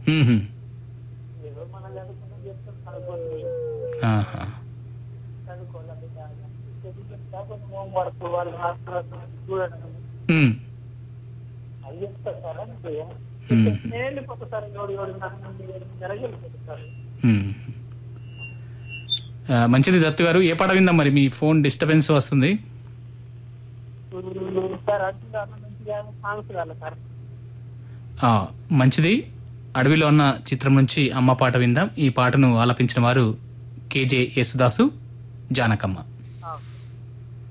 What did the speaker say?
మ్మ్హ్మ్. ఏదో మనం చదువుకున్నాం చెప్తాం చదువుకోండి ఆహా. చదువుకోవాలి బిడ్డ చెప్తా కొంచెం హోంవర్క్ వాళ్ళు రాస్తున్నారు చూడడం మ్మ్. అది చెప్తారు సార్ అంటే మ్మ్. నేను వెళ్ళిపోతా సార్ ఏడు ఏడున్నర నుండి ఎనిమిదిన్నర వెళ్ళిపోతా సార్ మ్మ్. ఆ, మంచిది దత్తు గారు ఏ పాట విందాం మరి మీ ఫోన్ డిస్టర్బెన్స్ వస్తుంది సార్ అంటున్నారు మంచిగా సాంగ్స్ కావాలి సార్ ఆ, మంచిది అడవిలో ఉన్న చిత్రం నుంచి అమ్మ పాట విందాం ఈ పాటను ఆలపించిన వారు కేజే యేసుదాసు జానకమ్మ